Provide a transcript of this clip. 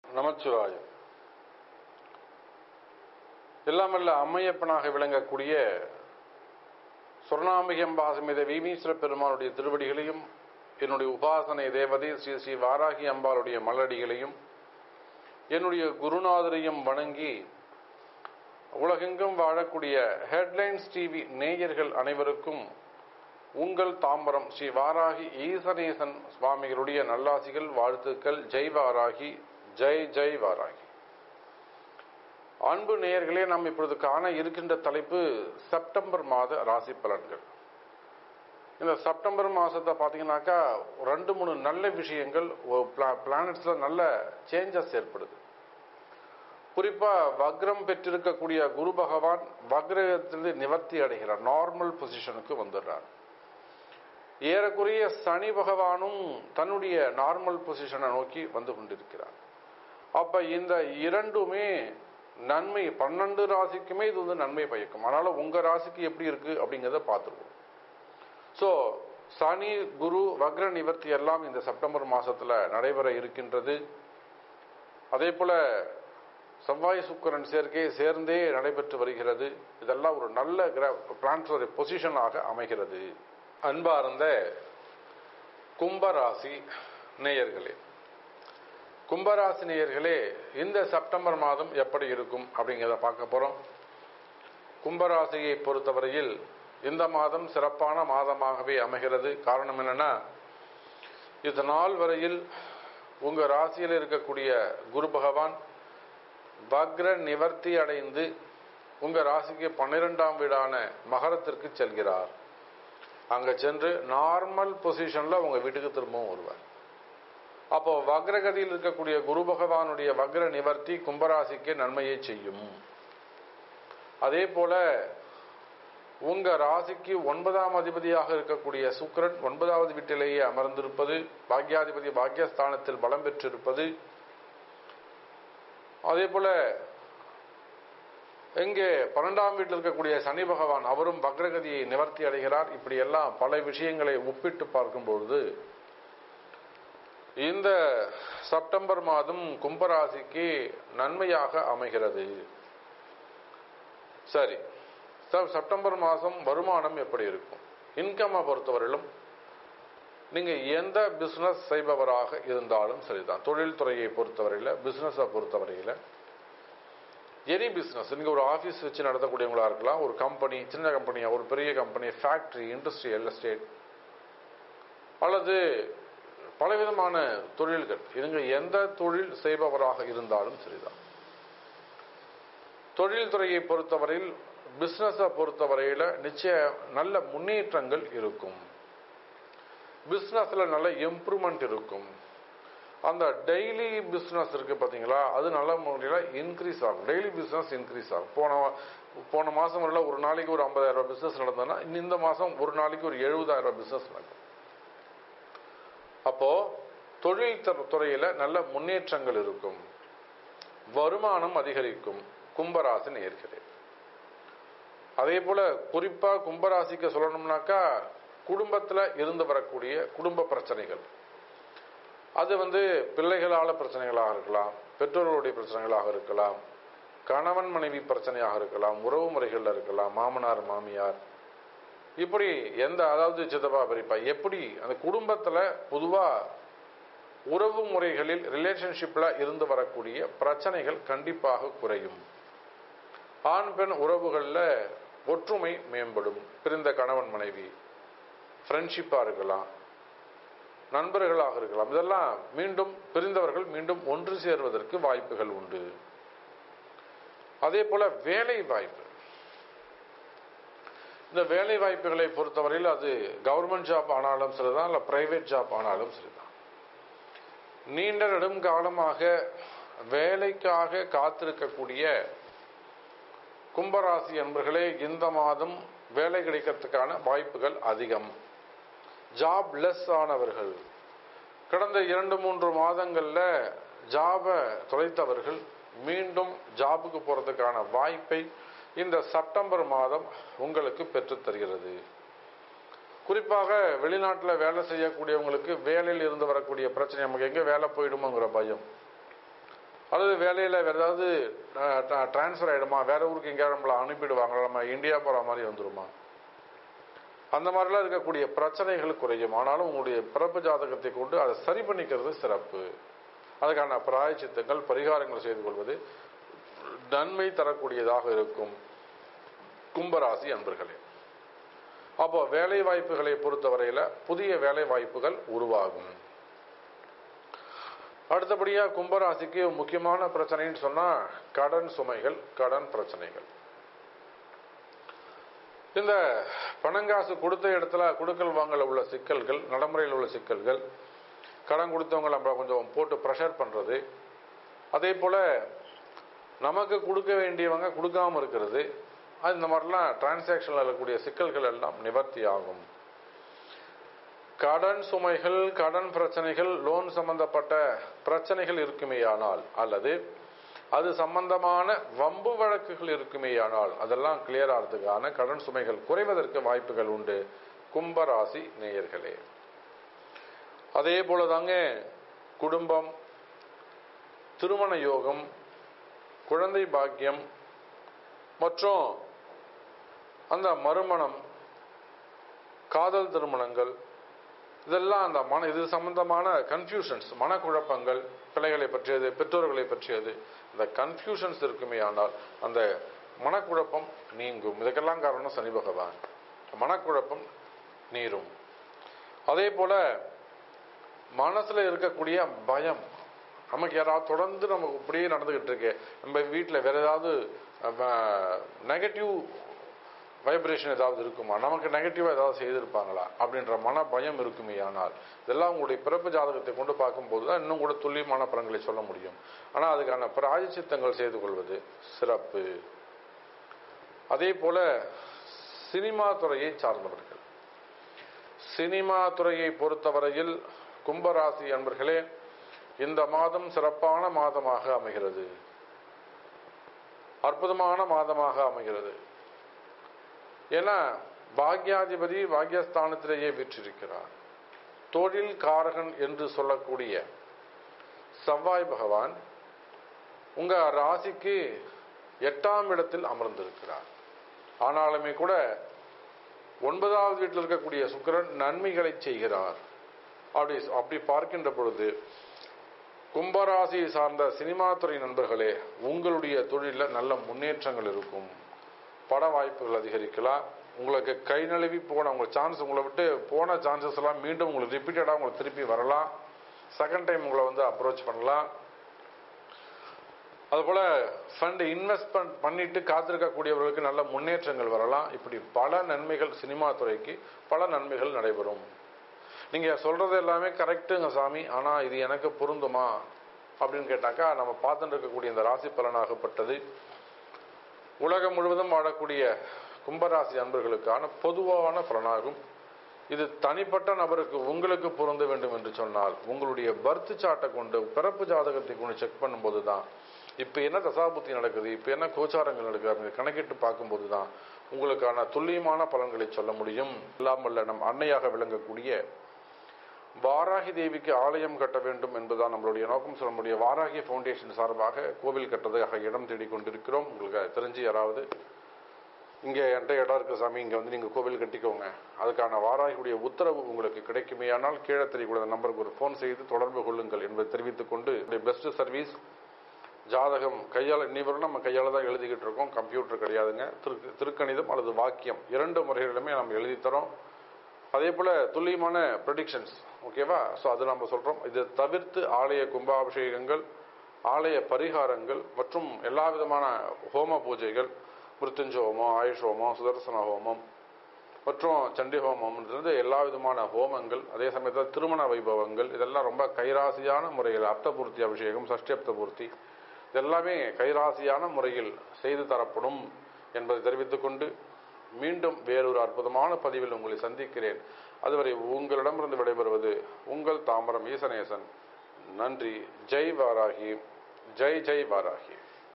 நமச்சிவாயம் எல்லாமல்ல அம்மையப்பனாக விளங்கக்கூடிய சொர்ணாம்பிகம்பாசமித வீமீஸ்வர பெருமானுடைய திருவடிகளையும் என்னுடைய உபாசனை தேவதை ஸ்ரீ ஸ்ரீ வாராகி அம்பாளுடைய மலடிகளையும் என்னுடைய குருநாதரையும் வணங்கி உலகெங்கும் வாழக்கூடிய ஹெட்லைன்ஸ் டிவி நேயர்கள் அனைவருக்கும் உங்கள் தாம்பரம் ஸ்ரீ வாராகி ஈசனேசன் சுவாமிகளுடைய நல்லாசிகள் வாழ்த்துக்கள் ஜெய் வாராகி ஜெய் ஜெய் வாராகி அன்பு நேயர்களே நாம் இப்பொழுது காண இருக்கின்ற தலைப்பு செப்டம்பர் மாத ராசி பலன்கள் இந்த செப்டம்பர் மாசத்தை பார்த்தீங்கன்னாக்கா ரெண்டு மூணு நல்ல விஷயங்கள் பிளானட்ஸ்ல நல்ல சேஞ்சஸ் ஏற்படுது குறிப்பா வக்ரம் பெற்றிருக்கக்கூடிய குரு பகவான் வக்ரத்திலிருந்து நிவர்த்தி அடைகிறார் நார்மல் பொசிஷனுக்கு வந்துடுறார் ஏறக்குறைய சனி பகவானும் தன்னுடைய நார்மல் பொசிஷனை நோக்கி வந்து கொண்டிருக்கிறார் அப்ப இந்த இரண்டுமே நன்மை பன்னெண்டு ராசிக்குமே இது வந்து நன்மை பயக்கும் அதனால உங்க ராசிக்கு எப்படி இருக்கு அப்படிங்கிறத பார்த்துருவோம் ஸோ சனி குரு வக்ர நிவர்த்தி எல்லாம் இந்த செப்டம்பர் மாசத்துல நடைபெற இருக்கின்றது அதே போல செவ்வாய் சுக்கரன் சேர்க்கை சேர்ந்தே நடைபெற்று வருகிறது இதெல்லாம் ஒரு நல்ல பிளான்டரி பொசிஷனாக அமைகிறது அன்பார்ந்த கும்பராசி நேயர்களே கும்பராசி நேயர்களே இந்த செப்டம்பர் மாதம் எப்படி இருக்கும் அப்படிங்கிறத பார்க்க போறோம் கும்பராசியை பொறுத்தவரையில் இந்த மாதம் சிறப்பான மாதமாகவே அமைகிறது காரணம் என்னன்னா இது நாள் வரையில் உங்க ராசியில் இருக்கக்கூடிய குரு பகவான் வக்ர நிவர்த்தி அடைந்து உங்க ராசிக்கு பன்னிரெண்டாம் வீடான மகரத்திற்கு செல்கிறார் அங்க சென்று நார்மல் பொசிஷன்ல உங்க வீட்டுக்கு திரும்பவும் வருவார் அப்போ வக்ரகதியில் இருக்கக்கூடிய குரு பகவானுடைய வக்ர நிவர்த்தி கும்பராசிக்கு நன்மையை செய்யும் அதே போல உங்க ராசிக்கு ஒன்பதாம் அதிபதியாக இருக்கக்கூடிய சுக்கரன் ஒன்பதாவது வீட்டிலேயே அமர்ந்திருப்பது பாக்யாதிபதி பாக்யஸ்தானத்தில் பலம் பெற்றிருப்பது அதே போல இங்கே பன்னெண்டாம் வீட்டில் இருக்கக்கூடிய சனி பகவான் அவரும் வக்ரகதியை நிவர்த்தி அடைகிறார் இப்படி எல்லாம் பல விஷயங்களை ஒப்பிட்டு பார்க்கும்பொழுது இந்த செப்டம்பர் மாதம் கும்பராசிக்கு நன்மையாக அமைகிறது சரி செப்டம்பர் மாதம் வருமானம் எப்படி இருக்கும் இன்கம்மை பொறுத்தவரையிலும் நீங்க எந்த பிசினஸ் செய்பவராக இருந்தாலும் சரிதான் தொழில் துறையை பொறுத்தவரையில பிசினஸை பொறுத்தவரையில எனி பிசினஸ் நீங்க ஒரு ஆபீஸ் வச்சு நடத்தக்கூடியவங்களா இருக்கலாம் ஒரு கம்பெனி சின்ன கம்பெனியா ஒரு பெரிய கம்பெனி ஃபேக்டரி இண்டஸ்ட்ரியல் எஸ்டேட் அல்லது பலவிதமான தொழில்கள் இதுங்க எந்த தொழில் செய்பவராக இருந்தாலும் சரிதான் தொழில் துறையை பொறுத்தவரையில் பிசினஸை பொறுத்தவரையில நிச்சய நல்ல முன்னேற்றங்கள் இருக்கும் பிசினஸ்ல நல்ல இம்ப்ரூவ்மெண்ட் இருக்கும் அந்த டெய்லி பிசினஸ் இருக்கு பாத்தீங்களா அது நல்ல முறையில் இன்க்ரீஸ் ஆகும் டெய்லி பிசினஸ் இன்க்ரீஸ் ஆகும் போன போன மாசம் வரல ஒரு நாளைக்கு ஒரு ஐம்பதாயிரம் ரூபாய் பிசினஸ் நடந்ததுன்னா இந்த மாசம் ஒரு நாளைக்கு ஒரு எழுபதாயிரம் ரூபாய் பிசினஸ் நடக்கும் அப்போ தொழில் துறையில நல்ல முன்னேற்றங்கள் இருக்கும் வருமானம் அதிகரிக்கும் கும்பராசி நேர்களே அதே போல குறிப்பா கும்பராசிக்கு சொல்லணும்னாக்கா குடும்பத்துல இருந்து வரக்கூடிய குடும்ப பிரச்சனைகள் அது வந்து பிள்ளைகளால பிரச்சனைகளாக இருக்கலாம் பெற்றோர்களுடைய பிரச்சனைகளாக இருக்கலாம் கணவன் மனைவி பிரச்சனையாக இருக்கலாம் உறவு முறைகள்ல இருக்கலாம் மாமனார் மாமியார் இப்படி எந்த அதாவது சித்தப்பா பெரியப்பா எப்படி அந்த குடும்பத்துல பொதுவா உறவு முறைகளில் ரிலேஷன்ஷிப்ல இருந்து வரக்கூடிய பிரச்சனைகள் கண்டிப்பாக குறையும் ஆண் பெண் உறவுகளில் ஒற்றுமை மேம்படும் பிரிந்த கணவன் மனைவி ஃப்ரெண்ட்ஷிப்பா இருக்கலாம் நண்பர்களாக இருக்கலாம் இதெல்லாம் மீண்டும் பிரிந்தவர்கள் மீண்டும் ஒன்று சேர்வதற்கு வாய்ப்புகள் உண்டு அதே போல வேலை வாய்ப்பு இந்த வேலை வாய்ப்புகளை பொறுத்தவரையில் அது கவர்மெண்ட் ஜாப் ஆனாலும் சரிதான் இல்லை பிரைவேட் ஜாப் ஆனாலும் சரிதான் நீண்ட நெடும் காலமாக வேலைக்காக காத்திருக்கக்கூடிய கும்பராசி என்பர்களே இந்த மாதம் வேலை கிடைக்கிறதுக்கான வாய்ப்புகள் அதிகம் ஜாப் லெஸ் ஆனவர்கள் கடந்த இரண்டு மூன்று மாதங்கள்ல ஜாபை தொலைத்தவர்கள் மீண்டும் ஜாபுக்கு போறதுக்கான வாய்ப்பை இந்த செப்டம்பர் மாதம் உங்களுக்கு பெற்றுத் தருகிறது குறிப்பாக வெளிநாட்டில் வேலை செய்யக்கூடியவங்களுக்கு வேலையில் இருந்து வரக்கூடிய பிரச்சனை நமக்கு எங்கே வேலை போயிடுமோங்கிற பயம் அல்லது வேலையில் வேற ஏதாவது டிரான்ஸ்ஃபர் ஆகிடுமா வேற ஊருக்கு எங்கேயாவது நம்மளை அனுப்பிடுவாங்க நம்ம இந்தியா போகிற மாதிரி வந்துருமா அந்த மாதிரிலாம் இருக்கக்கூடிய பிரச்சனைகள் குறையும் ஆனாலும் உங்களுடைய பிறப்பு ஜாதகத்தை கொண்டு அதை சரி பண்ணிக்கிறது சிறப்பு அதுக்கான பிராயச்சித்தங்கள் பரிகாரங்கள் செய்து கொள்வது நன்மை தரக்கூடியதாக இருக்கும் கும்பராசி அன்பர்களே அப்போ வேலை வாய்ப்புகளை பொறுத்தவரையில புதிய வேலை வாய்ப்புகள் உருவாகும் அடுத்தபடியா கும்பராசிக்கு முக்கியமான பிரச்சனைன்னு சொன்னா கடன் சுமைகள் கடன் பிரச்சனைகள் இந்த பணங்காசு கொடுத்த இடத்துல கொடுக்கல் வாங்கல உள்ள சிக்கல்கள் நடைமுறையில் உள்ள சிக்கல்கள் கடன் கொடுத்தவங்க நம்ம கொஞ்சம் போட்டு ப்ரெஷர் பண்றது அதே போல நமக்கு கொடுக்க வேண்டியவங்க கொடுக்காம இருக்கிறது அது இந்த மாதிரிலாம் டிரான்சாக்ஷனில் இருக்கக்கூடிய சிக்கல்கள் எல்லாம் நிவர்த்தி ஆகும் கடன் சுமைகள் கடன் பிரச்சனைகள் லோன் சம்பந்தப்பட்ட பிரச்சனைகள் இருக்குமேயானால் அல்லது அது சம்பந்தமான வம்பு வழக்குகள் இருக்குமேயானால் அதெல்லாம் கிளியர் ஆகிறதுக்கான கடன் சுமைகள் குறைவதற்கு வாய்ப்புகள் உண்டு கும்பராசி நேயர்களே அதே போலதாங்க குடும்பம் திருமண யோகம் குழந்தை பாக்கியம் மற்றும் அந்த மறுமணம் காதல் திருமணங்கள் இதெல்லாம் அந்த மன இது சம்பந்தமான கன்ஃபியூஷன்ஸ் மனக்குழப்பங்கள் பிள்ளைகளை பற்றியது பெற்றோர்களை பற்றியது இந்த கன்ஃபியூஷன்ஸ் இருக்குமே ஆனால் அந்த மனக்குழப்பம் நீங்கும் இதுக்கெல்லாம் காரணம் சனி பகவான் மனக்குழப்பம் நீரும் அதே போல மனசுல இருக்கக்கூடிய பயம் நமக்கு யாராவது தொடர்ந்து நமக்கு இப்படியே நடந்துகிட்டு இருக்கு நம்ம வீட்டில் வேற ஏதாவது நெகட்டிவ் வைப்ரேஷன் ஏதாவது இருக்குமா நமக்கு நெகட்டிவா ஏதாவது செய்திருப்பாங்களா அப்படின்ற மன பயம் இருக்குமே ஆனால் இதெல்லாம் உங்களுடைய பிறப்பு ஜாதகத்தை கொண்டு பார்க்கும்போது தான் இன்னும் கூட துல்லியமான பலன்களை சொல்ல முடியும் ஆனால் அதுக்கான பிராயச்சித்தங்கள் செய்து கொள்வது சிறப்பு அதே போல சினிமா துறையை சார்ந்தவர்கள் சினிமா துறையை பொறுத்தவரையில் கும்பராசி அன்பர்களே இந்த மாதம் சிறப்பான மாதமாக அமைகிறது அற்புதமான மாதமாக அமைகிறது ஏன்னா பாக்யாதிபதி பாக்யஸ்தானத்திலேயே வீற்றிருக்கிறார் தொழில் காரகன் என்று சொல்லக்கூடிய செவ்வாய் பகவான் உங்க ராசிக்கு எட்டாம் இடத்தில் அமர்ந்திருக்கிறார் ஆனாலுமே கூட ஒன்பதாவது வீட்டில் இருக்கக்கூடிய சுக்கிரன் நன்மைகளை செய்கிறார் அப்படி அப்படி பார்க்கின்ற பொழுது கும்பராசி சார்ந்த சினிமா துறை நண்பர்களே உங்களுடைய தொழிலில் நல்ல முன்னேற்றங்கள் இருக்கும் பட வாய்ப்புகள் அதிகரிக்கலாம் உங்களுக்கு கை நழுவி போன உங்க சான்ஸ் உங்களை விட்டு போன சான்சஸ் எல்லாம் மீண்டும் உங்களுக்கு ரிப்பீட்டடாக உங்களுக்கு திருப்பி வரலாம் செகண்ட் டைம் உங்களை வந்து அப்ரோச் பண்ணலாம் அதுபோல ஃபண்ட் இன்வெஸ்ட்மெண்ட் பண்ணிட்டு காத்திருக்கக்கூடியவர்களுக்கு நல்ல முன்னேற்றங்கள் வரலாம் இப்படி பல நன்மைகள் சினிமா துறைக்கு பல நன்மைகள் நடைபெறும் நீங்க சொல்றது எல்லாமே கரெக்டுங்க சாமி ஆனா இது எனக்கு பொருந்துமா அப்படின்னு கேட்டாக்கா நம்ம பார்த்துட்டு இருக்கக்கூடிய இந்த ராசி பலனாகப்பட்டது உலகம் முழுவதும் வாழக்கூடிய கும்பராசி அன்பர்களுக்கான பொதுவான பலனாகும் இது தனிப்பட்ட நபருக்கு உங்களுக்கு பொருந்த வேண்டும் என்று சொன்னால் உங்களுடைய பர்த் சாட்டை கொண்டு பிறப்பு ஜாதகத்தை கொண்டு செக் பண்ணும்போது தான் இப்போ என்ன தசாபுத்தி நடக்குது இப்போ என்ன கோச்சாரங்கள் நடக்குது அப்படின்னு கணக்கிட்டு பார்க்கும்போது தான் உங்களுக்கான துல்லியமான பலன்களை சொல்ல முடியும் இல்லாமல்ல நம் அன்னையாக விளங்கக்கூடிய வாராகி தேவிக்கு ஆலயம் கட்ட வேண்டும் என்பதுதான் நம்மளுடைய நோக்கம் சொல்ல முடியும் வாராகி ஃபவுண்டேஷன் சார்பாக கோவில் கட்டுறதுக்காக இடம் தேடிக் கொண்டிருக்கிறோம் உங்களுக்கு தெரிஞ்சு யாராவது இங்கே என்கிட்ட இடம் இருக்கு சாமி இங்கே வந்து நீங்கள் கோவில் கட்டிக்கோங்க அதுக்கான வாராகியுடைய உத்தரவு உங்களுக்கு கிடைக்குமேயானால் கீழே தெரியக்கூடிய நம்பருக்கு ஒரு ஃபோன் செய்து தொடர்பு கொள்ளுங்கள் என்பதை தெரிவித்துக் கொண்டு பெஸ்ட் சர்வீஸ் ஜாதகம் கையால் இன்னிவரும் நம்ம கையால் தான் எழுதிக்கிட்டு இருக்கோம் கம்ப்யூட்டர் கிடையாதுங்க திரு திருக்கணிதம் அல்லது வாக்கியம் இரண்டு முறைகளிலுமே நம்ம எழுதி தரோம் அதே போல துல்லியமான ப்ரெடிக்ஷன்ஸ் ஓகேவா ஸோ அது நம்ம சொல்றோம் இதை தவிர்த்து ஆலய கும்பாபிஷேகங்கள் ஆலய பரிகாரங்கள் மற்றும் எல்லா விதமான ஹோம பூஜைகள் மிருத்துஞ்ச ஹோமம் ஆயுஷ் ஹோமம் சுதர்சன ஹோமம் மற்றும் சண்டி ஹோமம்ன்றது எல்லா விதமான ஹோமங்கள் அதே சமயத்தில் திருமண வைபவங்கள் இதெல்லாம் ரொம்ப கைராசியான முறையில் அப்தபூர்த்தி அபிஷேகம் சஷ்டி அப்தபூர்த்தி இதெல்லாமே கைராசியான முறையில் செய்து தரப்படும் என்பதை தெரிவித்துக் கொண்டு மீண்டும் வேறொரு அற்புதமான பதிவில் உங்களை சந்திக்கிறேன் அதுவரை உங்களிடமிருந்து விடைபெறுவது உங்கள் தாமரம் ஈசனேசன் நன்றி ஜெய் வாராகி ஜெய் ஜெய் வாராகி